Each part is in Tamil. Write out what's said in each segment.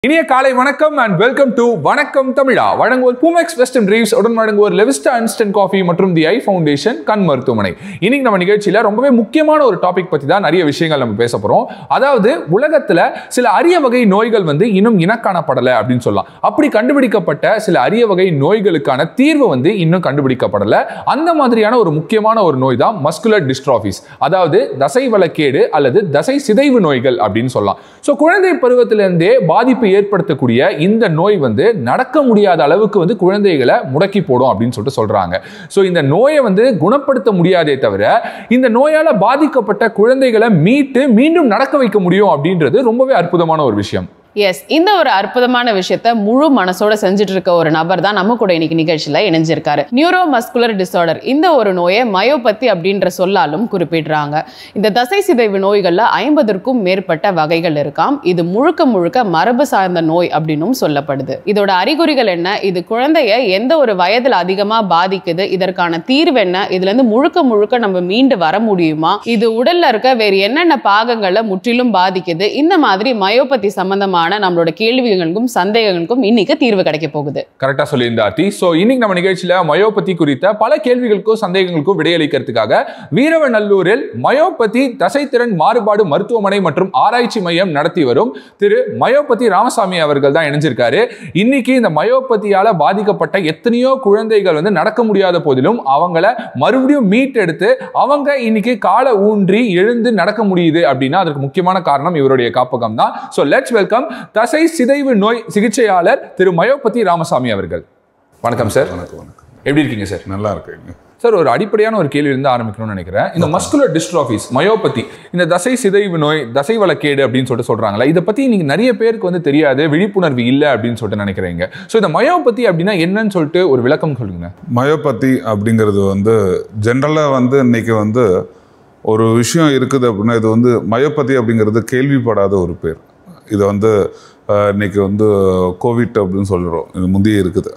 இனிய காலை வணக்கம் அண்ட் வெல்கம் டு வணக்கம் தமிழா வழங்குவோர் பூமெக்ஸ் வெஸ்டர்ன் ரீவ்ஸ் உடன் வழங்குவோர் லெவிஸ்டா இன்ஸ்டன்ட் காஃபி மற்றும் தி ஐ ஃபவுண்டேஷன் கண் மருத்துவமனை இன்னைக்கு நம்ம நிகழ்ச்சியில ரொம்பவே முக்கியமான ஒரு டாபிக் பத்தி தான் நிறைய விஷயங்கள் நம்ம பேச போறோம் அதாவது உலகத்துல சில அரிய வகை நோய்கள் வந்து இன்னும் இனக்காணப்படலை அப்படின்னு சொல்லலாம் அப்படி கண்டுபிடிக்கப்பட்ட சில அரிய வகை நோய்களுக்கான தீர்வு வந்து இன்னும் கண்டுபிடிக்கப்படல அந்த மாதிரியான ஒரு முக்கியமான ஒரு நோய் தான் மஸ்குலர் டிஸ்ட்ராஃபிஸ் அதாவது தசை வளக்கேடு அல்லது தசை சிதைவு நோய்கள் அப்படின்னு சொல்லலாம் ஸோ குழந்தை பருவத்திலிருந்தே பாதிப்பு ஏற்படுத்தக்கூடிய இந்த நோய் வந்து நடக்க முடியாத அளவுக்கு வந்து குழந்தைகளை முடக்கி போடும் அப்படின்னு சொல்லிட்டு சொல்றாங்க ஸோ இந்த நோயை வந்து குணப்படுத்த முடியாதே தவிர இந்த நோயால பாதிக்கப்பட்ட குழந்தைகளை மீட்டு மீண்டும் நடக்க வைக்க முடியும் அப்படின்றது ரொம்பவே அற்புதமான ஒரு விஷயம் எஸ் இந்த ஒரு அற்புதமான விஷயத்த முழு மனசோட செஞ்சுட்டு இருக்க ஒரு நபர் தான் நம்ம கூட இன்னைக்கு நிகழ்ச்சியில இணைஞ்சிருக்காரு நியூரோ மஸ்குலர் டிசார்டர் இந்த ஒரு நோயை மயோபதி அப்படின்ற சொல்லாலும் குறிப்பிடுறாங்க இந்த தசை சிதைவு நோய்கள்ல ஐம்பதற்கும் மேற்பட்ட வகைகள் இருக்காம் இது முழுக்க முழுக்க மரபு சார்ந்த நோய் அப்படின்னும் சொல்லப்படுது இதோட அறிகுறிகள் என்ன இது குழந்தைய எந்த ஒரு வயதுல அதிகமா பாதிக்குது இதற்கான தீர்வு என்ன இதுல இருந்து முழுக்க முழுக்க நம்ம மீண்டு வர முடியுமா இது உடல்ல இருக்க வேறு என்னென்ன பாகங்களை முற்றிலும் பாதிக்குது இந்த மாதிரி மயோபதி சம்பந்தமான நம்மளோட கேள்விகளுக்கும் சந்தேகங்களுக்கும் இன்னைக்கு தீர்வு கிடைக்க போகுது கரெக்டா சொல்லியிருந்த ஆர்த்தி ஸோ இன்னைக்கு நம்ம நிகழ்ச்சியில மயோபதி குறித்த பல கேள்விகளுக்கும் சந்தேகங்களுக்கும் விடையளிக்கிறதுக்காக வீரவநல்லூரில் மயோபதி தசைத்திறன் மாறுபாடு மருத்துவமனை மற்றும் ஆராய்ச்சி மையம் நடத்தி வரும் திரு மயோபதி ராமசாமி அவர்கள் தான் இணைஞ்சிருக்காரு இன்னைக்கு இந்த மயோபதியால பாதிக்கப்பட்ட எத்தனையோ குழந்தைகள் வந்து நடக்க முடியாத போதிலும் அவங்கள மறுபடியும் மீட் எடுத்து அவங்க இன்னைக்கு காலை ஊன்றி எழுந்து நடக்க முடியுது அப்படின்னா அதற்கு முக்கியமான காரணம் இவருடைய காப்பகம் தான் ஸோ லெட்ஸ் வெல்கம் தசை சிதைவு நோய் சிகிச்சையாளர் திரு மயோபதி ராமசாமி அவர்கள் வணக்கம் சார் வணக்கம் வணக்கம் எப்படி இருக்கீங்க சார் நல்லா இருக்கேங்க சார் ஒரு அடிப்படையான ஒரு கேள்வி இருந்து ஆரம்பிக்கணும்னு நினைக்கிறேன் இந்த மஸ்குலர் டிஸ்ட்ராஃபிஸ் மயோபதி இந்த தசை சிதைவு நோய் தசை வளக்கேடு அப்படின்னு சொல்லிட்டு சொல்றாங்களா இதை பத்தி நீங்க நிறைய பேருக்கு வந்து தெரியாது விழிப்புணர்வு இல்லை அப்படின்னு சொல்லிட்டு நினைக்கிறீங்க ஸோ இந்த மயோபதி அப்படின்னா என்னன்னு சொல்லிட்டு ஒரு விளக்கம் சொல்லுங்க மயோபதி அப்படிங்கிறது வந்து ஜென்ரலாக வந்து இன்னைக்கு வந்து ஒரு விஷயம் இருக்குது அப்படின்னா இது வந்து மயோபதி அப்படிங்கிறது கேள்விப்படாத ஒரு பேர் இது வந்து அஹ், இன்னைக்கு வந்து கோவிட் அப்படின்னு சொல்கிறோம் இது முந்தைய இருக்குது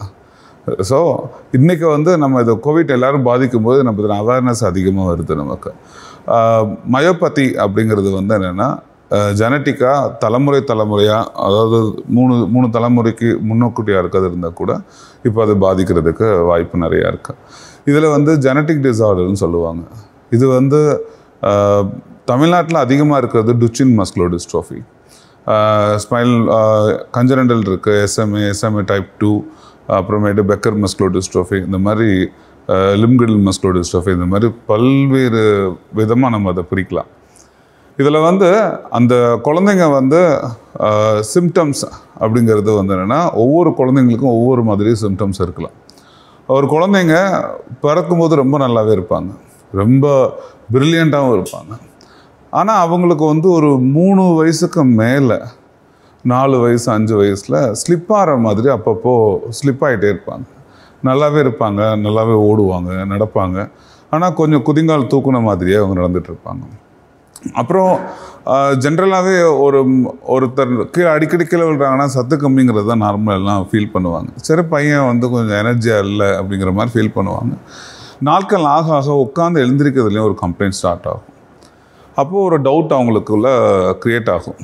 ஸோ இன்றைக்கி வந்து நம்ம இதை கோவிட் எல்லாரும் பாதிக்கும் போது நம்ம இதில் அவேர்னஸ் அதிகமாக வருது நமக்கு மயோபதி அப்படிங்கிறது வந்து என்னென்னா ஜெனட்டிக்காக தலைமுறை தலைமுறையாக அதாவது மூணு மூணு தலைமுறைக்கு முன்னோக்குட்டியாக இருக்கிறது இருந்தால் கூட இப்போ அது பாதிக்கிறதுக்கு வாய்ப்பு நிறையா இருக்குது இதில் வந்து ஜெனட்டிக் டிசார்டர்னு சொல்லுவாங்க இது வந்து தமிழ்நாட்டில் அதிகமாக இருக்கிறது Duchenne muscular dystrophy spinal congenital இருக்குது எஸ்எம்ஏ எஸ்எம்ஏ டைப் டூ அப்புறமேட்டு பெக்கர் மஸ்குலோ டிஸ்ட்ரோஃபி இந்த மாதிரி லிம்கிடல் மஸ்குலோ டிஸ்ட்ரோஃபி இந்த மாதிரி பல்வேறு விதமாக நம்ம அதை பிரிக்கலாம் இதில் வந்து அந்த குழந்தைங்க வந்து சிம்டம்ஸ் அப்படிங்கிறது வந்து என்னென்னா ஒவ்வொரு குழந்தைங்களுக்கும் ஒவ்வொரு மாதிரி சிம்டம்ஸ் இருக்கலாம் ஒரு குழந்தைங்க பிறக்கும்போது ரொம்ப நல்லாவே இருப்பாங்க ரொம்ப பிரில்லியண்ட்டாகவும் இருப்பாங்க ஆனால் அவங்களுக்கு வந்து ஒரு மூணு வயசுக்கு மேலே நாலு வயசு அஞ்சு வயசில் ஸ்லிப் ஆகிற மாதிரி அப்பப்போ ஸ்லிப் ஆகிட்டே இருப்பாங்க நல்லாவே இருப்பாங்க நல்லாவே ஓடுவாங்க நடப்பாங்க ஆனால் கொஞ்சம் குதிங்கால் தூக்குன மாதிரியே அவங்க நடந்துட்டு இருப்பாங்க அப்புறம் ஜென்ரலாகவே ஒரு ஒருத்தர் கீழே அடிக்கடி கீழே விழுறாங்கன்னா சத்து கம்மிங்கிறது தான் நார்மல் எல்லாம் ஃபீல் பண்ணுவாங்க சரி பையன் வந்து கொஞ்சம் எனர்ஜியாக இல்லை அப்படிங்கிற மாதிரி ஃபீல் பண்ணுவாங்க நாட்கள் ஆக ஆக உட்காந்து எழுந்திருக்கிறதுலேயும் ஒரு கம்ப்ளைண்ட் ஸ்டார்ட் ஆகும் அப்போது ஒரு டவுட் அவங்களுக்குள்ள க்ரியேட் ஆகும்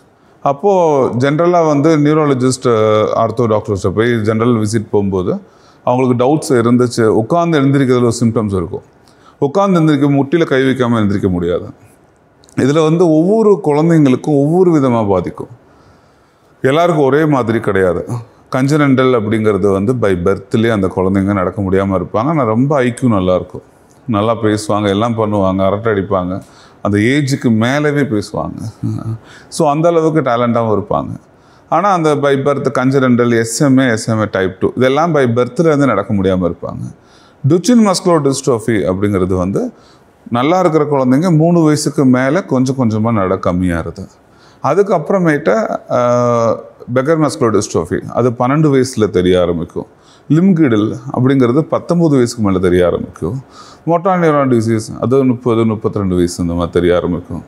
அப்போது ஜென்ரலாக வந்து நியூரோலஜிஸ்ட் ஆர்த்தோ டாக்டர்ஸ்ட்டை போய் ஜென்ரல் விசிட் போகும்போது அவங்களுக்கு டவுட்ஸ் இருந்துச்சு உட்காந்து எழுந்திருக்கிறதுல ஒரு சிம்டம்ஸ் இருக்கும் உட்காந்து எழுந்திரிக்க முட்டியில் கை வைக்காமல் எழுந்திரிக்க முடியாது இதில் வந்து ஒவ்வொரு குழந்தைங்களுக்கும் ஒவ்வொரு விதமாக பாதிக்கும் எல்லாருக்கும் ஒரே மாதிரி கிடையாது கஞ்சனண்டல் அப்படிங்கிறது வந்து பை பர்த்லேயே அந்த குழந்தைங்க நடக்க முடியாமல் இருப்பாங்க ஆனால் ரொம்ப ஐக்கியூ நல்லாயிருக்கும் நல்லா பேசுவாங்க எல்லாம் பண்ணுவாங்க அரட்டை அடிப்பாங்க அந்த ஏஜுக்கு மேலவே பேசுவாங்க ஸோ அந்த அளவுக்கு டேலண்டாகவும் இருப்பாங்க ஆனால் அந்த by birth congenital SMA SMA type two இதெல்லாம் பை பர்த்லேருந்து நடக்க முடியாமல் இருப்பாங்க டுச்சின் மஸ்குலோ டிஸ்ட்ரோஃபி அப்படிங்கிறது வந்து நல்லா இருக்கிற குழந்தைங்க மூணு வயசுக்கு மேலே கொஞ்சம் கொஞ்சமாக நட கம்மியாகுது அதுக்கப்புறமேட்ட பெகர் மஸ்குலோ டிஸ்ட்ரோஃபி அது பன்னெண்டு வயசில் தெரிய ஆரம்பிக்கும் லிம்கிடில் அப்படிங்கிறது பத்தொம்பது வயசுக்கு மேலே தெரிய ஆரம்பிக்கும் மோட்டார் நியூரான் டிசீஸ் அது முப்பது முப்பத்தி ரெண்டு வயசு இந்த மாதிரி தெரிய ஆரம்பிக்கும்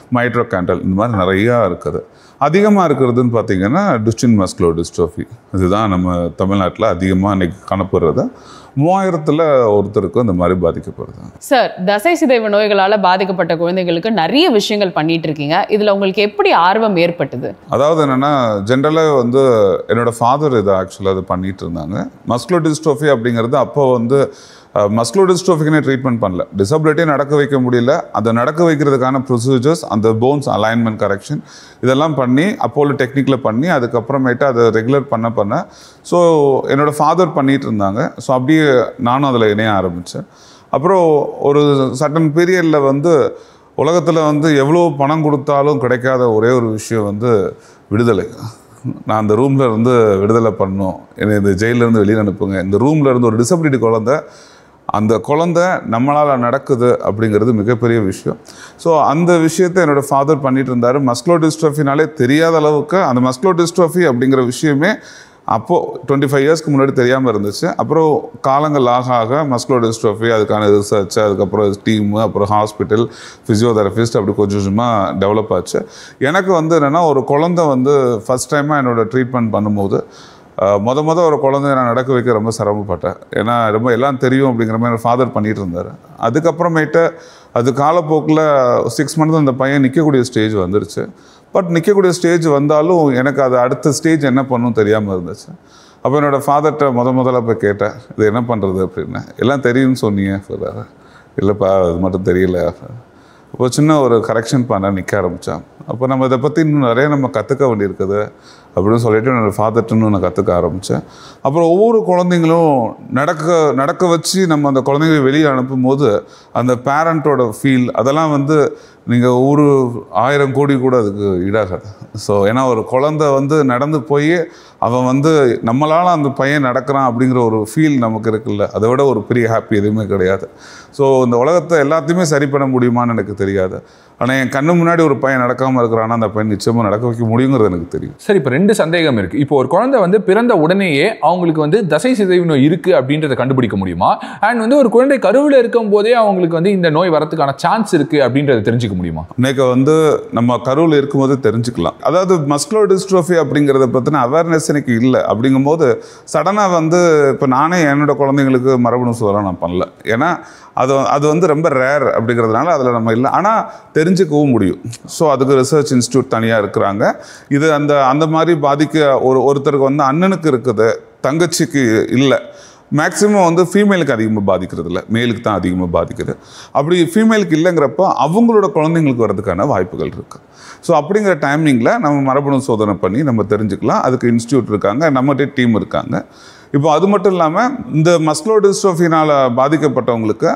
மைட்ரோ கேண்டல் இந்த மாதிரி நிறையா இருக்குது அதிகமாக இருக்கிறதுன்னு பார்த்தீங்கன்னா டுச்சின் மஸ்குலோ டிஸ்ட்ரோஃபி இதுதான் நம்ம தமிழ்நாட்டில் அதிகமாக இன்னைக்கு காணப்படுறது மூவாயிரத்தில் ஒருத்தருக்கு இந்த மாதிரி பாதிக்கப்படுது சார் தசை சிதைவு நோய்களால பாதிக்கப்பட்ட குழந்தைகளுக்கு நிறைய விஷயங்கள் பண்ணிட்டு இருக்கீங்க இதுல உங்களுக்கு எப்படி ஆர்வம் ஏற்பட்டது அதாவது என்னென்னா ஜென்ரலாக வந்து என்னோட ஃபாதர் இதை ஆக்சுவலாக அது பண்ணிட்டு இருந்தாங்க மஸ்குலோ டிஸ்ட்ரோஃபி அப்படிங்கிறது அப்போ வந்து மஸ்குலோ டிஸ்ட்ரோஃபிக்குனே ட்ரீட்மெண்ட் பண்ணல டிசபிலிட்டியே நடக்க வைக்க முடியல அதை நடக்க வைக்கிறதுக்கான ப்ரொசீஜர்ஸ் அந்த போன்ஸ் அலைன்மெண்ட் கரெக்ஷன் இதெல்லாம் பண்ணி அப்போல டெக்னிக்கில் பண்ணி அதுக்கப்புறமேட்டு அதை ரெகுலர் பண்ண பண்ண ஸோ என்னோட ஃபாதர் பண்ணிட்டு இருந்தாங்க ஸோ அப்படியே நானும் அதில் இணைய ஆரம்பித்தேன் அப்புறம் ஒரு சட்டன் பீரியடில் வந்து உலகத்தில் வந்து எவ்வளோ பணம் கொடுத்தாலும் கிடைக்காத ஒரே ஒரு விஷயம் வந்து விடுதலை நான் அந்த ரூமில் இருந்து விடுதலை பண்ணணும் என்னை இந்த ஜெயில்ல இருந்து வெளியில் அனுப்புங்க இந்த ரூமில் இருந்து ஒரு டிசபிலிட்டி குழந்தை அந்த குழந்தை நம்மளால் நடக்குது அப்படிங்கிறது மிகப்பெரிய விஷயம் ஸோ அந்த விஷயத்தை என்னோட ஃபாதர் பண்ணிட்டு இருந்தார் மஸ்குலோ டிஸ்ட்ரோஃபினாலே தெரியாத அளவுக்கு அந்த மஸ்குலோ டிஸ்ட்ரோஃபி அப்படிங்கிற விஷயமே அப்போது டுவெண்ட்டி ஃபைவ் இயர்ஸ்க்கு முன்னாடி தெரியாமல் இருந்துச்சு அப்புறம் காலங்கள் ஆக ஆக மஸ்குலோ டிஸ்ட்ரோஃபி அதுக்கான ரிசர்ச் அதுக்கப்புறம் டீமு அப்புறம் ஹாஸ்பிட்டல் ஃபிசியோதெரபிஸ்ட் அப்படி கொஞ்சம் கொஞ்சமாக டெவலப் ஆச்சு எனக்கு வந்து என்னென்னா ஒரு குழந்தை வந்து ஃபஸ்ட் டைமாக என்னோட ட்ரீட்மெண்ட் பண்ணும்போது அஹ், முத முத ஒரு குழந்தைய நான் நடக்க வைக்க ரொம்ப சிரமப்பட்டேன் ஏன்னா ரொம்ப எல்லாம் தெரியும் அப்படிங்கிற மாதிரி ஃபாதர் பண்ணிட்டு இருந்தார் அதுக்கப்புறமேட்டு அது காலப்போக்கில் சிக்ஸ் மந்த்ஸ் அந்த பையன் நிற்கக்கூடிய ஸ்டேஜ் வந்துருச்சு பட் நிற்கக்கூடிய ஸ்டேஜ் வந்தாலும் எனக்கு அது அடுத்த ஸ்டேஜ் என்ன பண்ணும் தெரியாமல் இருந்துச்சு அப்போ என்னோடய ஃபாதர்கிட்ட முத முதல்ல போய் கேட்டேன் இது என்ன பண்ணுறது அப்படின்னு எல்லாம் தெரியும்னு சொன்னீங்க சொல்கிறாரு இல்லைப்பா அது மட்டும் தெரியல அப்போ சின்ன ஒரு கரெக்ஷன் பண்ண நிற்க ஆரம்பித்தான் அப்போ நம்ம இதை பற்றி இன்னும் நிறைய நம்ம கற்றுக்க வேண்டியிருக்குது அப்படின்னு சொல்லிட்டு என்னோடய ஃபாதர்ட்டு நான் கற்றுக்க ஆரம்பித்தேன் அப்புறம் ஒவ்வொரு குழந்தைங்களும் நடக்க நடக்க வச்சு நம்ம அந்த குழந்தைங்களை வெளியே அனுப்பும் போது அந்த பேரண்ட்டோட ஃபீல் அதெல்லாம் வந்து நீங்கள் ஒரு ஆயிரம் கோடி கூட அதுக்கு ஈடாகாது ஸோ ஏன்னா ஒரு குழந்தை வந்து நடந்து போய் அவன் வந்து நம்மளால் அந்த பையன் நடக்கிறான் அப்படிங்கிற ஒரு ஃபீல் நமக்கு இருக்குல்ல அதை விட ஒரு பெரிய ஹாப்பி எதுவுமே கிடையாது ஸோ இந்த உலகத்தை எல்லாத்தையுமே சரி பண்ண முடியுமான்னு எனக்கு தெரியாது ஆனால் என் கண்ணு முன்னாடி ஒரு பையன் நடக்காமல் இருக்கிறான்னா அந்த பையன் நிச்சயமாக நடக்க வைக்க முடியுங்கிறது எனக்கு தெரியும் சரி இப்போ ரெண்டு சந்தேகம் இருக்கு இப்போ ஒரு குழந்தை வந்து பிறந்த உடனேயே அவங்களுக்கு வந்து தசை சிதைவு நோய் இருக்கு அப்படின்றத கண்டுபிடிக்க முடியுமா அண்ட் வந்து ஒரு குழந்தை கருவில் இருக்கும் போதே அவங்களுக்கு வந்து இந்த நோய் வரதுக்கான சான்ஸ் இருக்கு அப்படின்றத தெரிஞ்சுக்க முடியுமா இன்னைக்கு வந்து நம்ம கருவில் இருக்கும்போது தெரிஞ்சுக்கலாம் அதாவது மஸ்குலோ டிஸ்ட்ரோஃபி அப்படிங்கிறத பற்றின அவேர்னஸ் எனக்கு இல்லை அப்படிங்கும்போது சடனாக வந்து இப்போ நானே என்னோட குழந்தைங்களுக்கு மரபணு சோதனை நான் பண்ணல ஏன்னா அது அது வந்து ரொம்ப ரேர் அப்படிங்கிறதுனால அதில் நம்ம இல்லை ஆனால் தெரிஞ்சுக்கவும் முடியும் ஸோ அதுக்கு ரிசர்ச் இன்ஸ்டியூட் தனியாக இருக்கிறாங்க இது அந்த அந்த மாதிரி பாதிக்க ஒரு ஒருத்தருக்கு வந்து அண்ணனுக்கு இருக்குது தங்கச்சிக்கு இல்லை மேக்ஸிமம் வந்து ஃபீமேலுக்கு அதிகமாக பாதிக்கிறது இல்லை மேலுக்கு தான் அதிகமாக பாதிக்குது அப்படி ஃபீமேலுக்கு இல்லைங்கிறப்போ அவங்களோட குழந்தைங்களுக்கு வரதுக்கான வாய்ப்புகள் இருக்குது ஸோ அப்படிங்கிற டைமிங்கில் நம்ம மரபணு சோதனை பண்ணி நம்ம தெரிஞ்சுக்கலாம் அதுக்கு இன்ஸ்டியூட் இருக்காங்க நம்மகிட்ட டீம் இருக்காங்க இப்போ அது மட்டும் இல்லாமல் இந்த மஸ்குலோ டிஸ்ட்ரோஃபினால் பாதிக்கப்பட்டவங்களுக்கு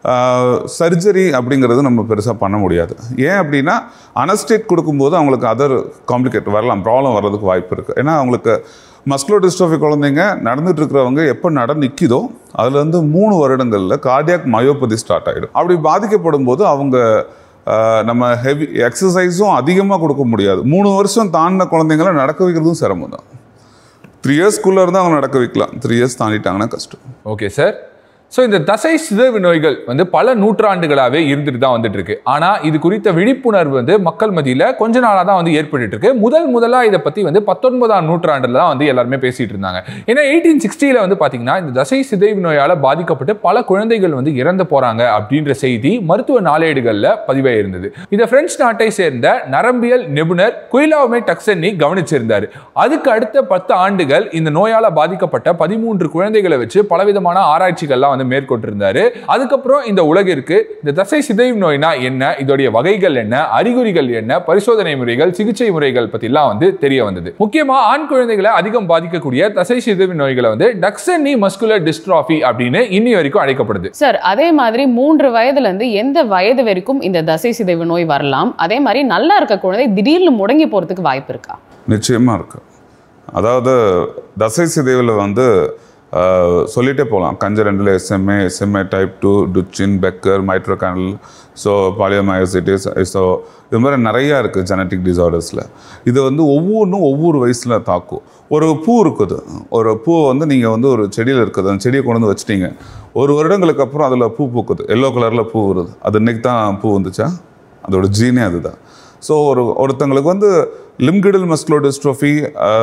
சர்ஜரி அப்படிங்கிறது நம்ம பெருசாக பண்ண முடியாது ஏன் அப்படின்னா அனஸ்டேட் கொடுக்கும்போது அவங்களுக்கு அதர் காம்ப்ளிகேட் வரலாம் ப்ராப்ளம் வர்றதுக்கு வாய்ப்பு இருக்குது ஏன்னா அவங்களுக்கு மஸ்குலோ டிஸ்ட்ரோஃபி குழந்தைங்க நடந்துட்டு இருக்கிறவங்க எப்போ நட நிற்கிதோ அதுலேருந்து மூணு வருடங்களில் கார்டியாக் மயோபதி ஸ்டார்ட் ஆகிடும் அப்படி பாதிக்கப்படும் போது அவங்க ஆஹ், நம்ம ஹெவி எக்ஸசைஸும் அதிகமாக கொடுக்க முடியாது மூணு வருஷம் தாண்டின குழந்தைங்கள நடக்க வைக்கிறதும் சிரமம் தான் த்ரீ இயர்ஸ்க்குள்ளே இருந்தால் அவங்க நடக்க வைக்கலாம் த்ரீ இயர்ஸ் தாண்டிட்டாங்கன்னா கஷ்டம் ஓகே சார் ஸோ இந்த தசை சிதைவு நோய்கள் வந்து பல நூற்றாண்டுகளாகவே இருந்துட்டு தான் வந்துட்டு இருக்கு ஆனால் இது குறித்த விழிப்புணர்வு வந்து மக்கள் மத்தியில் கொஞ்ச நாளாக தான் வந்து ஏற்பட்டுட்டு இருக்கு முதல் முதலாக இதை பற்றி வந்து பத்தொன்பதாம் நூற்றாண்டில் தான் வந்து எல்லாருமே பேசிட்டு இருந்தாங்க ஏன்னா எயிட்டீன் சிக்ஸ்டியில் வந்து பார்த்தீங்கன்னா இந்த தசை சிதைவு நோயால் பாதிக்கப்பட்டு பல குழந்தைகள் வந்து இறந்து போகிறாங்க அப்படின்ற செய்தி மருத்துவ நாளேடுகளில் பதிவாக இருந்தது இதை பிரெஞ்சு நாட்டை சேர்ந்த நரம்பியல் நிபுணர் குயிலாவுமே டக்சன்னி கவனிச்சிருந்தார் அதுக்கு அடுத்த பத்து ஆண்டுகள் இந்த நோயால் பாதிக்கப்பட்ட பதிமூன்று குழந்தைகளை வச்சு பலவிதமான ஆராய்ச்சிகள்லாம் வந்து மேற்கொண்டிருந்தாரு அதுக்கப்புறம் இந்த உலகிற்கு இந்த தசை சிதைவு நோய்னா என்ன இதோடைய வகைகள் என்ன அறிகுறிகள் என்ன பரிசோதனை முறைகள் சிகிச்சை முறைகள் பத்திலாம் வந்து தெரிய வந்தது முக்கியமா ஆண் குழந்தைகளை அதிகம் பாதிக்கக்கூடிய தசை சிதைவு நோய்களை வந்து டக்சன்னி மஸ்குலர் டிஸ்ட்ராஃபி அப்படின்னு இன்னி வரைக்கும் அழைக்கப்படுது சார் அதே மாதிரி மூன்று வயதுல இருந்து எந்த வயது வரைக்கும் இந்த தசை சிதைவு நோய் வரலாம் அதே மாதிரி நல்லா இருக்க குழந்தை திடீர்னு முடங்கி போறதுக்கு வாய்ப்பு இருக்கா நிச்சயமாக இருக்கு அதாவது தசை சிதைவில் வந்து ஆஹ், சொல்லிட்டே போகலாம் congenital SMA SMA type two Duchenne Becker mitochondrial so polymyositis so இது மாதிரி நிறையா இருக்குது ஜெனட்டிக் டிசார்டர்ஸில் இது வந்து ஒவ்வொன்றும் ஒவ்வொரு வயசில் தாக்கும் ஒரு பூ இருக்குது ஒரு பூ வந்து நீங்கள் வந்து ஒரு செடியில் இருக்குது அந்த செடியை கொண்டு வந்து வச்சிட்டீங்க ஒரு வருடங்களுக்கு அப்புறம் அதில் பூ பூக்குது எல்லோ கலரில் பூ வருது அது இன்னைக்கு தான் பூ வந்துச்சா அதோட ஜீனே அதுதான் ஸோ ஒரு ஒருத்தங்களுக்கு வந்து லிம்கிடல் மஸ்குலோடிஸ்ட்ரோஃபி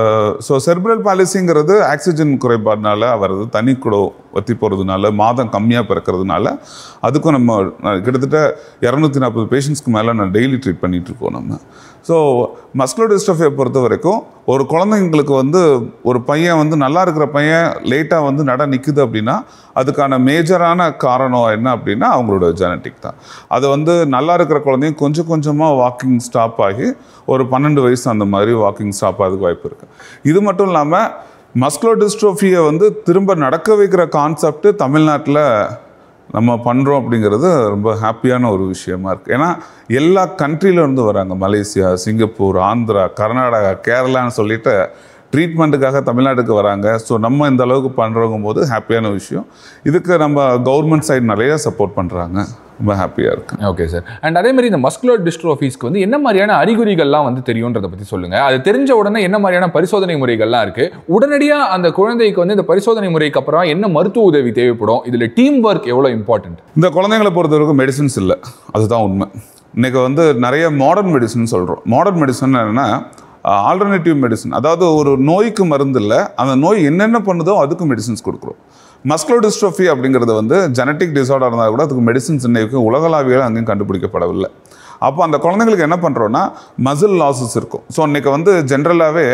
ஸோ செர்பிரல் பாலிசிங்கிறது ஆக்சிஜன் குறைபாடுனால வருது தனி குடோ வத்தி போகிறதுனால மாதம் கம்மியாக பிறக்கிறதுனால அதுக்கும் நம்ம அஹ், கிட்டத்தட்ட இரநூத்தி நாற்பது பேஷண்ட்ஸ்க்கு மேலே நான் டெய்லி ட்ரீட் பண்ணிட்டு இருக்கோம் நம்ம ஸோ மஸ்குலோடிஸ்ட்ரோஃபியை பொறுத்த வரைக்கும் ஒரு குழந்தைங்களுக்கு வந்து ஒரு பையன் வந்து நல்லா இருக்கிற பையன் லேட்டாக வந்து நட நிற்குது அப்படின்னா அதுக்கான மேஜரான காரணம் என்ன அப்படின்னா அவங்களோட ஜெனட்டிக் தான் அது வந்து நல்லா இருக்கிற குழந்தைங்க கொஞ்சம் கொஞ்சமாக வாக்கிங் ஸ்டாப் ஆகி ஒரு பன்னெண்டு வயசு அந்த மாதிரி வாக்கிங் ஸ்டாப் ஆகிறதுக்கு வாய்ப்பு இருக்குது இது மட்டும் இல்லாமல் மஸ்குலோடிஸ்ட்ரோஃபியை வந்து திரும்ப நடக்க வைக்கிற கான்செப்ட் தமிழ்நாட்டில் நம்ம பண்ணுறோம் அப்படிங்கிறது ரொம்ப ஹாப்பியான ஒரு விஷயமா இருக்குது ஏன்னா எல்லா countryல இருந்து வராங்க மலேசியா சிங்கப்பூர் ஆந்திரா கர்நாடகா கேரளான்னு சொல்லிட்டு ட்ரீட்மெண்ட்டுக்காக தமிழ்நாட்டுக்கு வராங்க ஸோ நம்ம இந்த அளவுக்கு பண்ணுறவங்க போது ஹாப்பியான விஷயம் இதுக்கு நம்ம கவர்மெண்ட் சைடு நிறைய சப்போர்ட் பண்ணுறாங்க ரொம்ப ஹாப்பியாக இருக்கு ஓகே சார் அண்ட் அதே மாதிரி இந்த மஸ்குலர் டிஸ்ட்ரோஃபீஸ்க்கு வந்து என்ன மாதிரியான அறிகுறிகள்லாம் வந்து தெரியுன்றதை பற்றி சொல்லுங்க அது தெரிஞ்ச உடனே என்ன மாதிரியான பரிசோதனை முறைகள்லாம் இருக்கு உடனடியாக அந்த குழந்தைக்கு வந்து இந்த பரிசோதனை முறைக்கு அப்புறம் என்ன மருத்துவ உதவி தேவைப்படும் இதில் டீம் ஒர்க் எவ்வளோ இம்பார்ட்டன்ட் இந்த குழந்தைங்களை பொறுத்த வரைக்கும் மெடிசின்ஸ் இல்லை அதுதான் உண்மை இன்னைக்கு வந்து நிறைய மாடர்ன் மெடிசன் சொல்கிறோம் மாடர்ன் மெடிசன் என்னன்னா ஆல்டர்னேட்டிவ் மெடிசன் அதாவது ஒரு நோய்க்கு மருந்து இல்லை அந்த நோய் என்னென்ன பண்ணுதோ அதுக்கு மெடிசின்ஸ் கொடுக்குறோம் மஸ்குலோடிஸ்ட்ரோஃபி அப்படிங்கிறது வந்து ஜெனட்டிக் டிசார்டர் இருந்தால் கூட அதுக்கு மெடிசின்ஸ் இன்னைக்கு உலகளாவிய அங்கேயும் கண்டுபிடிக்கப்படவில்லை அப்போ அந்த குழந்தைங்களுக்கு என்ன பண்ணுறோன்னா மசில் லாசஸ் இருக்கும் ஸோ இன்னைக்கு வந்து ஜென்ரலாகவே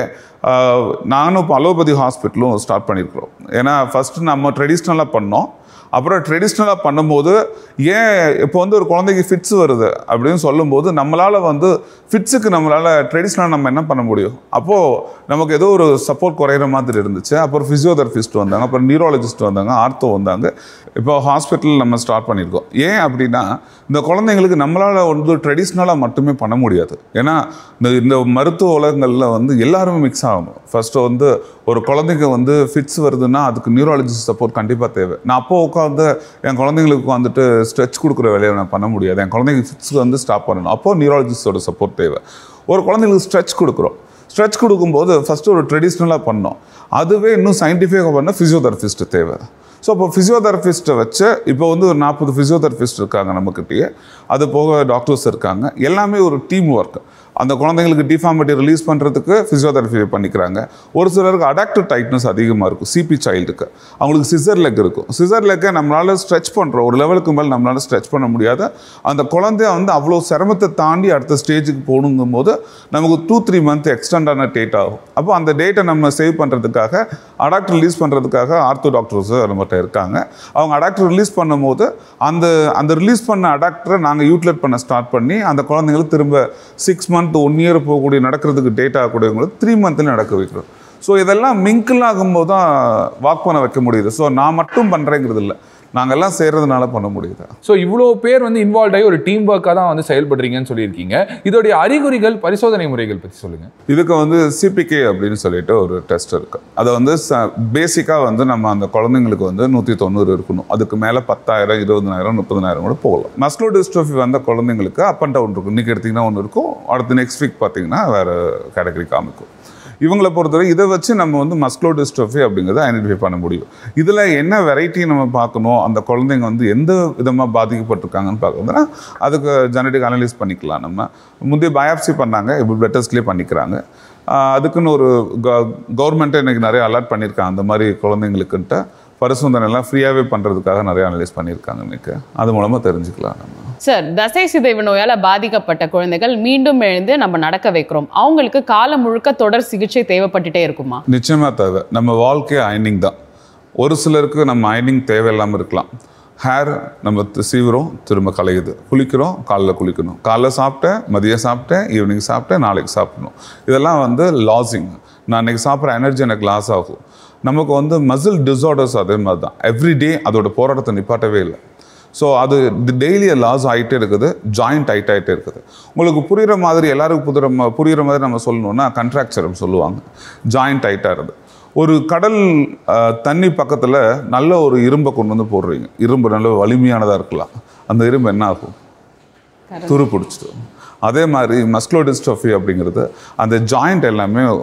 நானும் இப்போ அலோபதி ஹாஸ்பிட்டலும் ஸ்டார்ட் பண்ணியிருக்கிறோம் ஏன்னா ஃபஸ்ட்டு நம்ம ட்ரெடிஷ்னலாக பண்ணோம் அப்புறம் ட்ரெடிஷ்னலாக பண்ணும்போது ஏன் இப்போ வந்து ஒரு குழந்தைக்கு ஃபிட்ஸ் வருது அப்படின்னு சொல்லும்போது நம்மளால் வந்து ஃபிட்ஸுக்கு நம்மளால் ட்ரெடிஷ்னலாக நம்ம என்ன பண்ண முடியும் அப்போது நமக்கு ஏதோ ஒரு சப்போர்ட் குறையிற மாதிரி இருந்துச்சு அப்புறம் ஃபிசியோதெரபிஸ்ட் வந்தாங்க அப்புறம் நியூராலஜிஸ்ட் வந்தாங்க ஆர்த்தோ வந்தாங்க இப்போ ஹாஸ்பிட்டல் நம்ம ஸ்டார்ட் பண்ணியிருக்கோம் ஏன் அப்படின்னா இந்த குழந்தைங்களுக்கு நம்மளால் வந்து ட்ரெடிஷ்னலாக மட்டுமே பண்ண முடியாது ஏன்னா இந்த இந்த மருத்துவ உலகங்களில் வந்து எல்லாருமே மிக்ஸ் ஆகணும் ஃபர்ஸ்ட்டு வந்து ஒரு குழந்தைக்கு வந்து ஃபிட்ஸ் வருதுன்னா அதுக்கு நியூராலஜிஸ்ட் சப்போர்ட் கண்டிப்பாக தேவை நான் அப்போ உட்காந்து என் குழந்தைங்களுக்கு வந்துட்டு ஸ்ட்ரெச் கொடுக்குற வேலையை நான் பண்ண முடியாது என் குழந்தைங்க ஃபிட்ஸ் வந்து ஸ்டாப் பண்ணணும் அப்போ நியூராலஜிஸ்டோட சப்போர்ட் தேவை ஒரு குழந்தைங்களுக்கு ஸ்ட்ரெச் கொடுக்குறோம் ஸ்ட்ரெச் கொடுக்கும்போது ஃபஸ்ட்டு ஒரு ட்ரெடிஷ்னலாக பண்ணோம் அதுவே இன்னும் சயின்டிஃபிக்காக பண்ண ஃபிசியோதெரபிஸ்ட் தேவை ஸோ அப்போ ஃபிசியோதெரபிஸ்ட்டை வச்சு இப்போ வந்து ஒரு நாற்பது ஃபிசியோதெரபிஸ்ட் இருக்காங்க நம்மக்கிட்டேயே அது போக டாக்டர்ஸ் இருக்காங்க எல்லாமே ஒரு டீம் ஒர்க் அந்த குழந்தைங்களுக்கு டிஃபார்மிட்டி ரிலீஸ் பண்ணுறதுக்கு ஃபிசியோதெரபி பண்ணிக்கிறாங்க ஒரு சிலருக்கு அடாக்டிவ் டைட்னஸ் அதிகமாக இருக்கும் சிபி சைல்டுக்கு அவங்களுக்கு சிசர் லெக் இருக்கும் சிசர் லெக்கை நம்மளால் ஸ்ட்ரெச் பண்ணுறோம் ஒரு லெவலுக்கு மேலே நம்மளால் ஸ்ட்ரெச் பண்ண முடியாது அந்த குழந்தைய வந்து அவ்வளோ சிரமத்தை தாண்டி அடுத்த ஸ்டேஜுக்கு போகணுங்கும் போது நமக்கு டூ த்ரீ மந்த் எக்ஸ்டெண்டான டேட் ஆகும் அப்போ அந்த டேட்டை நம்ம சேவ் பண்ணுறதுக்காக அடாக்டர் ரிலீஸ் பண்ணுறதுக்காக ஆர்த்தோ டாக்டர்ஸ் நம்மகிட்ட இருக்காங்க அவங்க அடாக்டர் ரிலீஸ் பண்ணும்போது அந்த அந்த ரிலீஸ் பண்ண அடாக்டரை நாங்கள் யூட்டிலைட் பண்ண ஸ்டார்ட் பண்ணி அந்த குழந்தைங்களுக்கு திரும்ப சிக்ஸ் மந்த் ஒன் இயர் போகக்கூடிய நடக்கிறதுக்கு டேட் ஆகக்கூடியவங்களுக்கு த்ரீ மந்த்தில் நடக்க வைக்கிறோம் ஸோ இதெல்லாம் மிங்கிள் ஆகும்போது தான் வாக் பண்ண வைக்க முடியுது ஸோ நான் மட்டும் பண்ணுறேங்கிறது இல்லை நாங்கள் எல்லாம் செய்கிறதுனால பண்ண முடியுது ஸோ இவ்வளோ பேர் வந்து இன்வால்வ் ஆகி ஒரு டீம் ஒர்க்காக தான் வந்து செயல்படுறீங்கன்னு சொல்லியிருக்கீங்க இதோடைய அறிகுறிகள் பரிசோதனை முறைகள் பற்றி சொல்லுங்க இதுக்கு வந்து சிபிகே அப்படின்னு சொல்லிட்டு ஒரு டெஸ்ட் இருக்கு அதை வந்து பேசிக்காக வந்து நம்ம அந்த குழந்தைங்களுக்கு வந்து நூற்றி தொண்ணூறு இருக்கணும் அதுக்கு மேலே பத்தாயிரம் இருபதனாயிரம் முப்பதனாயிரம் கூட போகலாம் மஸ்குலோ டிஸ்ட்ரோஃபி வந்த குழந்தைங்களுக்கு அப் அண்ட் டவுன் இருக்கும் இன்னைக்கு எடுத்தீங்கன்னா ஒன்று இருக்கும் அடுத்து நெக்ஸ்ட் வீக் பார்த்தீங்கன்னா வேறு கேட்டகரி காமிக்கும் இவங்களை பொறுத்தவரை இதை வச்சு நம்ம வந்து மஸ்குலோ டிஸ்ட்ரோஃபி அப்படிங்கிறத ஐடென்டிஃபை பண்ண முடியும் இதில் என்ன வெரைட்டி நம்ம பார்க்கணும் அந்த குழந்தைங்க வந்து எந்த விதமாக பாதிக்கப்பட்டிருக்காங்கன்னு பார்க்கறதுனா அதுக்கு ஜெனடிக் அனலைஸ் பண்ணிக்கலாம் நம்ம முந்தைய பயாப்சி பண்ணாங்க இப்போ பிளட் டெஸ்ட்லேயே பண்ணிக்கிறாங்க ஆஹ் அதுக்குன்னு ஒரு கவர்மெண்ட்டே இன்னைக்கு நிறைய அலர்ட் பண்ணியிருக்காங்க அந்த மாதிரி குழந்தைங்களுக்குன்ட்டு பரிசோதனை எல்லாம் ஃப்ரீயாகவே பண்ணுறதுக்காக நிறைய அனலைஸ் பண்ணியிருக்காங்க இன்னைக்கு அது மூலமாக தெரிஞ்சுக்கலாம் நம்ம சார் தசை சிதைவு நோயால பாதிக்கப்பட்ட குழந்தைகள் மீண்டும் எழுந்து நம்ம நடக்க வைக்கிறோம் அவங்களுக்கு காலம் முழுக்க தொடர் சிகிச்சை தேவைப்பட்டுட்டே இருக்குமா நிச்சயமாக தேவை நம்ம வாழ்க்கை அயனிங் தான் ஒரு சிலருக்கு நம்ம அயனிங் தேவையில்லாமல் இருக்கலாம் ஹேர் நம்ம தி- சீவுறோம் திரும்ப கலையுது குளிக்கிறோம் காலைல குளிக்கணும் காலைல சாப்பிட்டேன் மதியம் சாப்பிட்டேன் ஈவினிங் சாப்பிட்டேன் நாளைக்கு சாப்பிடணும் இதெல்லாம் வந்து லாஸிங் நான் இன்னைக்கு சாப்பிட்ற எனர்ஜி எனக்கு லாஸ் ஆகும் நமக்கு வந்து மசில் டிசார்டர்ஸ் அதே மாதிரி தான் எவ்ரிடே அதோட போராட்டத்தை நிப்பாட்டவே இல்லை ஸோ அது டெய்லி லாஸ் ஆகிட்டே இருக்குது ஜாயிண்ட் டைட் ஆகிட்டே இருக்குது உங்களுக்கு புரிகிற மாதிரி எல்லாருக்கும் புதுற ம- புரிகிற மாதிரி நம்ம சொல்லணும்னா கண்ட்ராக்சரம் சொல்லுவாங்க ஜாயிண்ட் டைட்டாக இருக்குது ஒரு கடல் அஹ், தண்ணி பக்கத்தில் நல்ல ஒரு இரும்பை கொண்டு வந்து போடுறீங்க இரும்பு நல்ல வலிமையானதாக இருக்கலாம் அந்த இரும்பு என்ன ஆகும் துரு பிடிச்சிட்டு அதே மாதிரி மஸ்குலோ டிஸ்ட்ரோஃபி அப்படிங்கிறது அந்த ஜாயிண்ட் எல்லாமே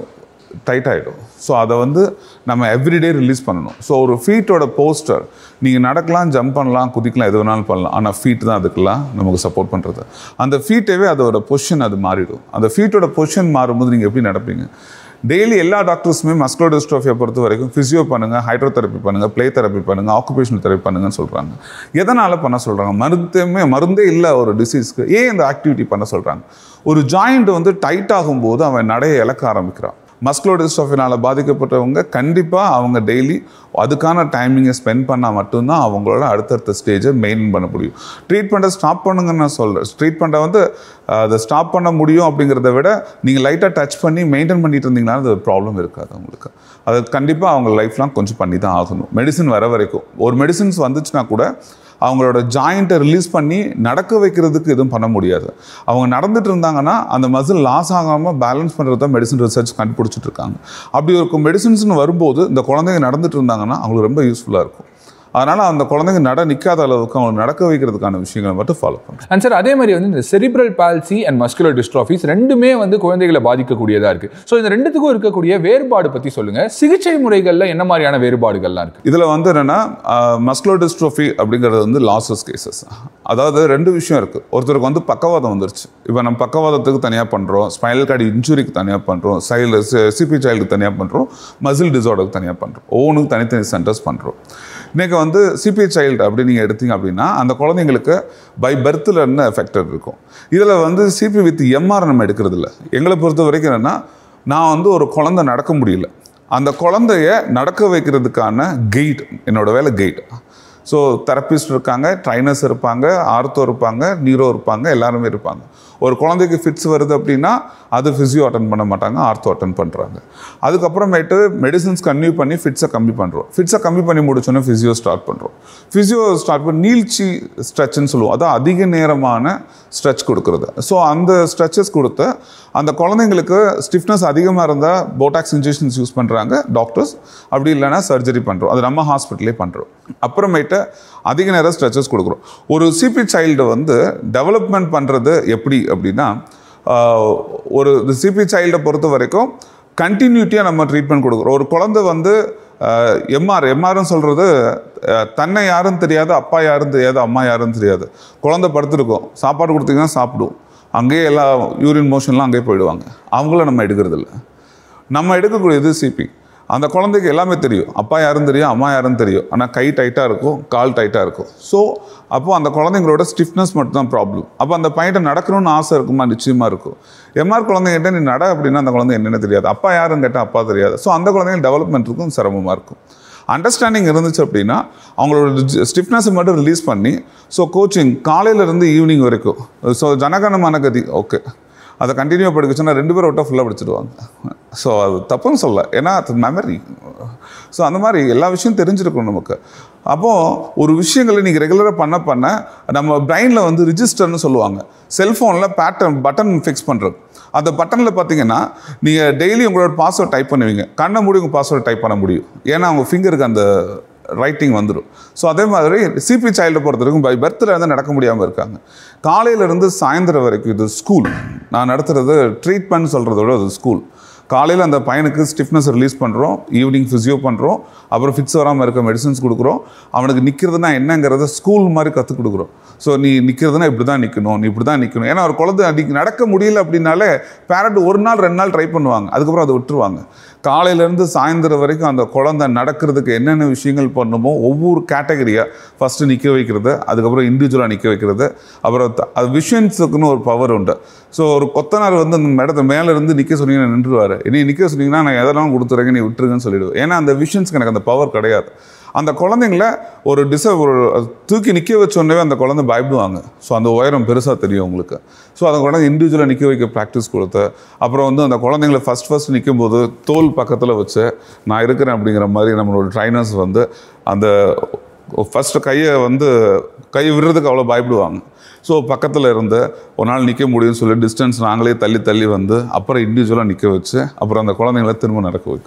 டைட் ஆகிடும் ஸோ அதை வந்து நம்ம எவ்ரிடே ரிலீஸ் பண்ணணும் ஸோ ஒரு ஃபீட்டோட போஸ்டர் நீங்கள் நடக்கலாம் ஜம்ப் பண்ணலாம் குதிக்கலாம் எது வேணாலும் பண்ணலாம் ஆனால் ஃபீட் தான் அதுக்கெல்லாம் நமக்கு சப்போர்ட் பண்ணுறது அந்த ஃபீட்டவே அதோட பொசிஷன் அது மாறிடும் அந்த ஃபீட்டோட பொசிஷன் மாறும்போது நீங்கள் எப்படி நடப்பீங்க டெய்லி எல்லா டாக்டர்ஸுமே மஸ்குலர் டிஸ்ட்ரோஃபியை பொறுத்த வரைக்கும் ஃபிசியோ பண்ணுங்கள் ஹைட்ரோதெரப்பி பண்ணுங்கள் ப்ளே தெரப்பி பண்ணுங்கள் ஆக்குபேஷனல் தெரப்பி பண்ணுங்கன்னு சொல்கிறாங்க எதனால் பண்ண சொல்கிறாங்க மருந்துமே மருந்தே இல்லை ஒரு டிசீஸ்க்கு ஏன் இந்த ஆக்டிவிட்டி பண்ண சொல்கிறாங்க ஒரு ஜாயிண்ட் வந்து டைட் ஆகும்போது அவன் நடைய இழக்க ஆரம்பிக்கிறான் மஸ்குலர் டிஸ்ட்ரோஃபினால் பாதிக்கப்பட்டவங்க கண்டிப்பாக அவங்க டெய்லி அதுக்கான டைமிங்கை ஸ்பெண்ட் பண்ணால் மட்டும்தான் அவங்களோட அடுத்தடுத்த ஸ்டேஜை மெயின்டைன் பண்ண முடியும் ட்ரீட்மெண்ட்டை ஸ்டாப் பண்ணுங்கன்னு நான் சொல்கிறேன் ட்ரீட்மெண்ட்டை வந்து அஹ், அதை ஸ்டாப் பண்ண முடியும் அப்படிங்கிறத விட நீங்கள் லைட்டாக டச் பண்ணி மெயின்டைன் பண்ணிட்டு இருந்தீங்கன்னா அது ப்ராப்ளம் இருக்காது அவங்களுக்கு அது கண்டிப்பாக அவங்க லைஃப்லாம் கொஞ்சம் பண்ணி தான் ஆகணும் மெடிசின் வர வரைக்கும் ஒரு மெடிசின்ஸ் வந்துச்சுன்னா கூட அவங்களோட ஜாயிண்ட்டை ரிலீஸ் பண்ணி நடக்க வைக்கிறதுக்கு எதுவும் பண்ண முடியாது அவங்க நடந்துட்டு இருந்தாங்கன்னா அந்த மசில் லாஸ் ஆகாமல் பேலன்ஸ் பண்ணுறது தான் மெடிசன் ரிசர்ச் கண்டுபிடிச்சிட்டு இருக்காங்க அப்படி ஒரு மெடிசின்ஸ்னு வரும்போது இந்த குழந்தைங்க நடந்துட்டு இருந்தாங்கன்னா அவங்களுக்கு ரொம்ப யூஸ்ஃபுல்லாக இருக்கும் அதனால் அந்த குழந்தைங்க நட நிற்காத அளவுக்கு அவங்க நடக்க வைக்கிறதுக்கான விஷயங்களை மட்டும் ஃபாலோ பண்ணுறோம் அண்ட் சார் அதே மாதிரி வந்து இந்த cerebral palsy and muscular dystrophies ரெண்டுமே வந்து குழந்தைகளை பாதிக்கக்கூடியதா இருக்கு ஸோ இந்த ரெண்டுத்துக்கும் இருக்கக்கூடிய வேறுபாடு பத்தி சொல்லுங்க சிகிச்சை முறைகள்ல என்ன மாதிரியான வேறுபாடுகள்லாம் இருக்கு இதில் வந்து என்னென்னா மஸ்குலர் டிஸ்ட்ரோஃபி அப்படிங்கிறது வந்து லாசஸ் கேசஸ் அதாவது ரெண்டு விஷயம் இருக்குது ஒருத்தருக்கு வந்து பக்கவாதம் வந்துருச்சு இப்போ நம்ம பக்கவாதத்துக்கு தனியாக பண்ணுறோம் ஸ்பைனல் கார்டு இன்ஜுரிக்கு தனியாக பண்ணுறோம் சைல்டு சிபி சைல்டுக்கு தனியாக பண்ணுறோம் மசில் டிசார்டருக்கு தனியாக பண்ணுறோம் ஒவ்வொன்றுக்கு தனித்தனி சென்டர்ஸ் பண்ணுறோம் இன்றைக்கி வந்து சிபி சைல்டு அப்படி நீங்கள் எடுத்தீங்க அப்படின்னா அந்த குழந்தைங்களுக்கு பை பர்த்தில் என்ன எஃபெக்டட் இருக்கும் இதில் வந்து சிபி வித் எம்ஆர் நம்ம எடுக்கிறது இல்லை எங்களை பொறுத்த வரைக்கும் என்னென்னா நான் வந்து ஒரு குழந்தை நடக்க முடியல அந்த குழந்தைய நடக்க வைக்கிறதுக்கான கெய்ட் என்னோட வேலை கெய்ட் ஸோ தெரப்பிஸ்ட் இருக்காங்க ட்ரைனர்ஸ் இருப்பாங்க ஆர்த்தோ இருப்பாங்க நீரோ இருப்பாங்க எல்லாருமே இருப்பாங்க ஒரு குழந்தைக்கு ஃபிட்ஸ் வருது அப்படின்னா அது ஃபிசியோ அட்டன் பண்ண மாட்டாங்க ஆர்த்தோ அட்டன் பண்ணுறாங்க அதுக்கப்புறமேட்டு மெடிசின்ஸ் கன்டினியூ பண்ணி ஃபிட்ஸை கம்மி பண்ணுறோம் ஃபிட்ஸை கம்மி பண்ணி முடிச்சோன்னே ஃபிசியோ ஸ்டார்ட் பண்ணுறோம் ஃபிசியோ ஸ்டார்ட் பண்ணி நீழ்ச்சி ஸ்ட்ரெச்சுன்னு சொல்லுவோம் அதான் அதிக நேரமான ஸ்ட்ரெச் கொடுக்குறது ஸோ அந்த ஸ்ட்ரெச்சஸ் கொடுத்து அந்த குழந்தைங்களுக்கு ஸ்டிஃப்னஸ் அதிகமாக இருந்தால் போட்டாக்ஸ் இன்ஜெக்ஷன்ஸ் யூஸ் பண்ணுறாங்க டாக்டர்ஸ் அப்படி இல்லைன்னா சர்ஜரி பண்ணுறோம் அது நம்ம ஹாஸ்பிட்டலே பண்ணுறோம் அப்புறமேட்டு அதிக நேரம் ஸ்ட்ரெச்சஸ் கொடுக்குறோம் ஒரு சிபி சைல்டு வந்து டெவலப்மெண்ட் பண்ணுறது எப்படி அப்படின்னா ஆஹ், ஒரு சிபி சைல்டை பொறுத்த வரைக்கும் கண்டினியூட்டியாக நம்ம ட்ரீட்மெண்ட் கொடுக்குறோம் ஒரு குழந்தை வந்து எம்ஆர் எம்ஆர்னு சொல்கிறது தன்னை யாரும் தெரியாது அப்பா யாரும் தெரியாது அம்மா யாரும் தெரியாது குழந்தை படுத்திருக்கும் சாப்பாடு கொடுத்தீங்கன்னா சாப்பிடும் அங்கேயே எல்லா யூரின் மோஷன்லாம் அங்கேயே போயிடுவாங்க அவங்கள நம்ம எடுக்கிறது இல்ல நம்ம எடுக்கக்கூடியது சிபி அந்த குழந்தைக்கு எல்லாமே தெரியும் அப்பா யாரும் தெரியும் அம்மா யாரும் தெரியும் ஆனால் கை டைட்டாக இருக்கும் கால் டைட்டாக இருக்கும் ஸோ அப்போ அந்த குழந்தைங்களோட ஸ்டிஃப்னஸ் மட்டும் தான் ப்ராப்ளம் அப்போ அந்த பையன்ட்ட நடக்கணும்னு ஆசை இருக்குமா நிச்சயமாக இருக்கும் எம்ஆர் குழந்தைங்கிட்ட நீ நட அப்படின்னா அந்த குழந்தை என்னென்ன தெரியாது அப்பா யாருன்னு கேட்டால் அப்பா தெரியாது ஸோ அந்த குழந்தைங்க டெவலப்மெண்ட்டுக்கும் சிரமமாக இருக்கும் அண்டர்ஸ்டாண்டிங் இருந்துச்சு அப்படின்னா அவங்களோட ஸ்டிஃப்னஸை மட்டும் ரிலீஸ் பண்ணி ஸோ கோச்சிங் காலையிலேருந்து ஈவினிங் வரைக்கும் ஸோ ஜனகணமான கதி ஓகே அதை கண்டினியூ படிக்க சொன்னால் ரெண்டு பேரும் விட்டா ஃபுல்லாக படிச்சிடுவாங்க ஸோ அது தப்புன்னு சொல்ல ஏன்னா அது மெமரி ஸோ அந்த மாதிரி எல்லா விஷயம் தெரிஞ்சிருக்கும் நமக்கு அப்போது ஒரு விஷயங்களை நீங்கள் ரெகுலராக பண்ண பண்ண நம்ம பிரெயினில் வந்து ரிஜிஸ்டர்னு சொல்லுவாங்க செல்ஃபோனில் பேட்டர்ன் பட்டன் ஃபிக்ஸ் பண்ணுறது அந்த பட்டனில் பார்த்தீங்கன்னா நீங்கள் டெய்லி உங்களோட பாஸ்வேர்ட் டைப் பண்ணுவீங்க கண்ணை மூடி உங்கள் பாஸ்வேர்ட் டைப் பண்ண முடியும் ஏன்னா அவங்க ஃபிங்கருக்கு அந்த ரைட்டிங் வந்துடும் ஸோ அதே மாதிரி சிபி சைல்டை பொறுத்த வரைக்கும் பை பர்த்தில் இருந்து நடக்க முடியாமல் இருக்காங்க காலையிலேருந்து சாயந்தரம் வரைக்கும் இது ஸ்கூல் நான் நடத்துகிறது ட்ரீட்மெண்ட் சொல்கிறத விட அது ஸ்கூல் காலையில் அந்த பையனுக்கு ஸ்டிஃப்னஸ் ரிலீஸ் பண்ணுறோம் ஈவினிங் ஃபிசியோ பண்ணுறோம் அப்புறம் ஃபிட்ஸ் வராமல் இருக்க மெடிசன்ஸ் கொடுக்குறோம் அவனுக்கு நிற்கிறதுனா என்னங்கிறத ஸ்கூல் மாதிரி கற்றுக் கொடுக்குறோம் ஸோ நீ நிற்கிறதுனா இப்படி தான் நிற்கணும் நீ இப்படி தான் நிற்கணும் ஏன்னா ஒரு குழந்தை அன்றைக்கி நடக்க முடியல அப்படின்னாலே பேரண்ட் ஒரு நாள் ரெண்டு நாள் ட்ரை பண்ணுவாங்க அதுக்கப்புறம் அதை விட்டுருவாங்க காலையிலேருந்து சாயந்தரம் வரைக்கும் அந்த குழந்தை நடக்கிறதுக்கு என்னென்ன விஷயங்கள் பண்ணுமோ ஒவ்வொரு கேட்டகரியாக ஃபஸ்ட்டு நிற்க வைக்கிறது அதுக்கப்புறம் இண்டிவிஜுவலாக நிற்க வைக்கிறது அப்புறம் த- அது விஷன்ஸுக்குன்னு ஒரு பவர் உண்டு ஸோ ஒரு கொத்தனார் வந்து அந்த இடத்த மேலே இருந்து நிற்க சொன்னீங்கன்னா நின்றுவார் நீ நிற்க சொன்னீங்கன்னா நான் எதெல்லாம் கொடுத்துறேங்க நீ விட்டுருங்கன்னு சொல்லிடுவேன் ஏன்னா அந்த விஷன்ஸ்க்கு எனக்கு அந்த பவர் கிடையாது அந்த குழந்தைங்கள ஒரு டிச ஒரு தூக்கி நிற்க வச்சோடனே அந்த குழந்தை பயப்படுவாங்க ஸோ அந்த உயரம் பெருசாக தெரியும் உங்களுக்கு ஸோ அந்த குழந்தை இண்டிவிஜுவலாக நிற்க வைக்க ப்ராக்டிஸ் கொடுத்து அப்புறம் வந்து அந்த குழந்தைங்கள ஃபஸ்ட் ஃபஸ்ட் நிற்கும் போது தோல் பக்கத்தில் வச்சு நான் இருக்கிறேன் அப்படிங்கிற மாதிரி நம்மளோட ட்ரைனர்ஸ் வந்து அந்த ஃபஸ்ட்டு கையை வந்து கை விடுறதுக்கு அவ்வளோ பயப்படுவாங்க ஸோ பக்கத்தில் இருந்து ஒரு நாள் நிற்க முடியும்னு சொல்லி டிஸ்டன்ஸ் நாங்களே தள்ளி தள்ளி வந்து அப்புறம் இண்டிவிஜுவலாக நிற்க வச்சு அப்புறம் அந்த குழந்தைங்கள திரும்ப நடக்க வைக்கிறோம்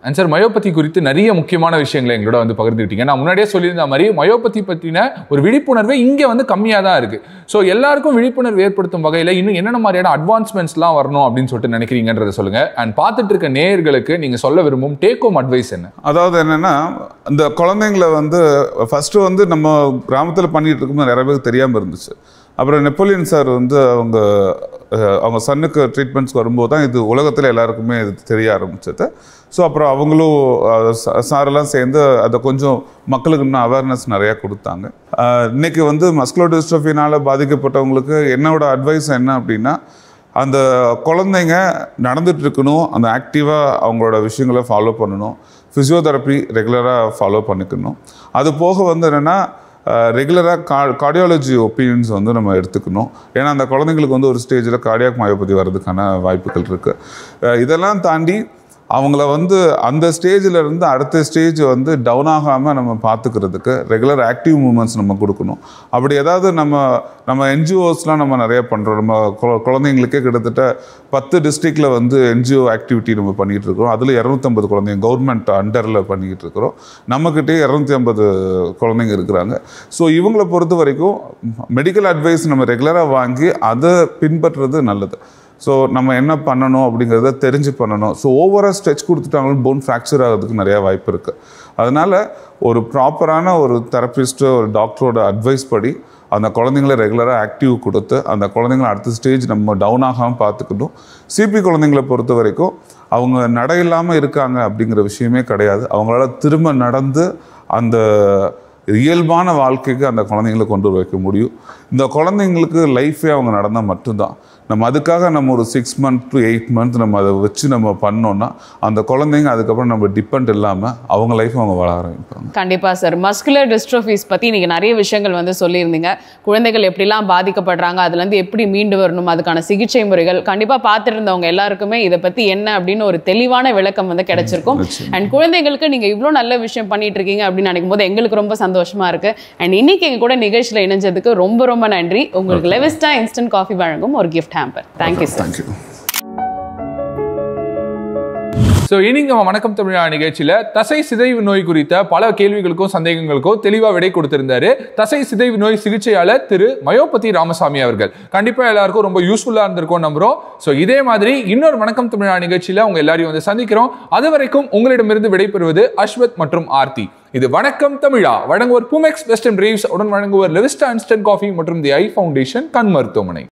அண்ட் சார் மயோபதி குறித்து நிறைய முக்கியமான விஷயங்களை எங்களோட வந்து பகிர்ந்துக்கிட்டீங்க நான் முன்னாடியே சொல்லியிருந்த மாதிரி மயோபதி பற்றின ஒரு விழிப்புணர்வு இங்கே வந்து கம்மியாக தான் இருக்கு ஸோ எல்லாருக்கும் விழிப்புணர்வு ஏற்படுத்தும் வகையில் இன்னும் என்னென்ன மாதிரியான அட்வான்ஸ்மெண்ட்ஸ்லாம் வரணும் அப்படின்னு சொல்லிட்டு நினைக்கிறீங்கன்றதை சொல்லுங்க அண்ட் பார்த்துட்டு இருக்க நேயர்களுக்கு நீங்க சொல்ல விரும்பும் டேக் ஹோம் அட்வைஸ் என்ன அதாவது என்னன்னா இந்த குழந்தைங்களை வந்து ஃபர்ஸ்ட் வந்து நம்ம கிராமத்தில் பண்ணிட்டு இருக்கும்போது நிறைய பேருக்கு தெரியாமல் இருந்துச்சு அப்புறம் நெப்போலியன் சார் வந்து அவங்க அஹ், அவங்க சன்னுக்கு ட்ரீட்மெண்ட்ஸ் வரும்போது தான் இது உலகத்தில் எல்லாருக்குமே இது தெரிய ஆரம்பிச்சது ஸோ அப்புறம் அவங்களும் அஹ், ச- சாரெல்லாம் சேர்ந்து அதை கொஞ்சம் மக்களுக்கு இன்னும் அவேர்னஸ் நிறையா கொடுத்தாங்க அஹ், இன்னைக்கு வந்து மஸ்குலோ டிஸ்ட்ரோஃபினால் பாதிக்கப்பட்டவங்களுக்கு என்னோட அட்வைஸ் என்ன அப்படின்னா அந்த குழந்தைங்க நடந்துட்டு இருக்கணும் அந்த ஆக்டிவாக அவங்களோட விஷயங்களை ஃபாலோ பண்ணணும் ஃபிசியோதெரப்பி ரெகுலராக ஃபாலோ பண்ணிக்கணும் அது போக வந்து என்னென்னா ரெகுலராக கா கார்டியாலஜி ஒப்பீனியன்ஸ் வந்து நம்ம எடுத்துக்கணும் ஏன்னா அந்த குழந்தைங்களுக்கு வந்து ஒரு ஸ்டேஜில் கார்டியாக் மயோபதி வர்றதுக்கான வாய்ப்புகள் இருக்குது இதெல்லாம் தாண்டி அவங்கள வந்து அந்த ஸ்டேஜில் இருந்து அடுத்த ஸ்டேஜ் வந்து டவுன் ஆகாமல் நம்ம பார்த்துக்கிறதுக்கு ரெகுலர் ஆக்டிவ் மூமெண்ட்ஸ் நம்ம கொடுக்கணும் அப்படி ஏதாவது நம்ம நம்ம என்ஜிஓஸ்லாம் நம்ம நிறைய பண்ணுறோம் நம்ம குழ- குழந்தைங்களுக்கே கிட்டத்தட்ட பத்து டிஸ்ட்ரிக்டில் வந்து என்ஜிஓ ஆக்டிவிட்டி நம்ம பண்ணிகிட்டு இருக்கிறோம் அதில் இரநூத்தம்பது குழந்தைங்க கவர்மெண்ட் அண்டரில் பண்ணிக்கிட்டு இருக்கிறோம் நம்மக்கிட்டே இரநூத்தி ஐம்பது குழந்தைங்க இருக்கிறாங்க ஸோ இவங்களை பொறுத்த வரைக்கும் மெடிக்கல் அட்வைஸ் நம்ம ரெகுலராக வாங்கி அதை பின்பற்றுறது நல்லது ஸோ நம்ம என்ன பண்ணணும் அப்படிங்கிறத தெரிஞ்சு பண்ணணும் ஸோ ஓவராக ஸ்ட்ரெச் கொடுத்துட்டாங்களும் போன் ஃப்ராக்சர் ஆகிறதுக்கு நிறையா வாய்ப்பு இருக்குது அதனால் ஒரு ப்ராப்பரான ஒரு தெரப்பிஸ்ட்டோ ஒரு டாக்டரோட அட்வைஸ் படி அந்த குழந்தைங்கள ரெகுலராக ஆக்டிவ் கொடுத்து அந்த குழந்தைங்கள அடுத்த ஸ்டேஜ் நம்ம டவுன் ஆகாமல் பார்த்துக்கணும் சிபி குழந்தைங்கள பொறுத்த வரைக்கும் அவங்க நட இல்லாமல் இருக்காங்க அப்படிங்கிற விஷயமே கிடையாது அவங்களால திரும்ப நடந்து அந்த இயல்பான வாழ்க்கைக்கு அந்த குழந்தைங்களை கொண்டு வைக்க முடியும் இந்த குழந்தைங்களுக்கு லைஃபே அவங்க நடந்தால் மட்டும்தான் நம்ம அதுக்காக நம்ம ஒரு six month to eight month நம்ம அதை வச்சு நம்ம பண்ணோம்னா அந்த குழந்தைங்க அதுக்கப்புறம் நம்ம டிபெண்ட் இல்லாமல் அவங்க லைஃப் அவங்க வாழ ஆரம்பிப்பாங்க கண்டிப்பா சார் மஸ்குலர் டிஸ்ட்ரோஃபிஸ் பத்தி நீங்க நிறைய விஷயங்கள் வந்து சொல்லியிருந்தீங்க குழந்தைகள் எப்படிலாம் பாதிக்கப்படுறாங்க அதுல இருந்து எப்படி மீண்டு வரணும் அதுக்கான சிகிச்சை முறைகள் கண்டிப்பா பார்த்துட்டு இருந்தவங்க எல்லாருக்குமே இதை பத்தி என்ன அப்படின்னு ஒரு தெளிவான விளக்கம் வந்து கிடைச்சிருக்கும் அண்ட் குழந்தைகளுக்கு நீங்க இவ்வளோ நல்ல விஷயம் பண்ணிட்டு இருக்கீங்க அப்படின்னு நினைக்கும் போது எங்களுக்கு ரொம்ப சந்தோஷமா இருக்கு அண்ட் இன்னைக்கு எங்க கூட நிகழ்ச்சியில இணைஞ்சதுக்கு ரொம்ப ரொம்ப நன்றி உங்களுக்கு லெவிஸ்டா இன்ஸ்டன்ட் காஃபி வழங்கும் ஒரு gift hamper thank you sir thank you so இன்னைக்கு நம்ம வணக்கம் தமிழா நிகழ்ச்சியில தசை சிதைவு நோய் குறித்த பல கேள்விகளுக்கும் சந்தேகங்களுக்கும் தெளிவா விடை கொடுத்திருந்தாரு தசை சிதைவு நோய் சிகிச்சையாளர் திரு மயோபதி ராமசாமி அவர்கள் கண்டிப்பா எல்லாருக்கும் ரொம்ப யூஸ்ஃபுல்லா இருந்திருக்கும் நம்புறோம் ஸோ இதே மாதிரி இன்னொரு வணக்கம் தமிழா நிகழ்ச்சியில உங்க எல்லாரையும் வந்து சந்திக்கிறோம் அது வரைக்கும் உங்களிடமிருந்து விடைபெறுவது அஸ்வத் மற்றும் ஆர்த்தி இது வணக்கம் தமிழா வழங்குவோர் பூமெக்ஸ் வெஸ்டர்ன் ரீவ்ஸ் உடன் வழங்குவோர் லெவிஸ்டா இன்ஸ்டன்ட் காஃபி மற்றும் தி ஐ ஃபவுண்டேஷன் கண் மருத்துவமனை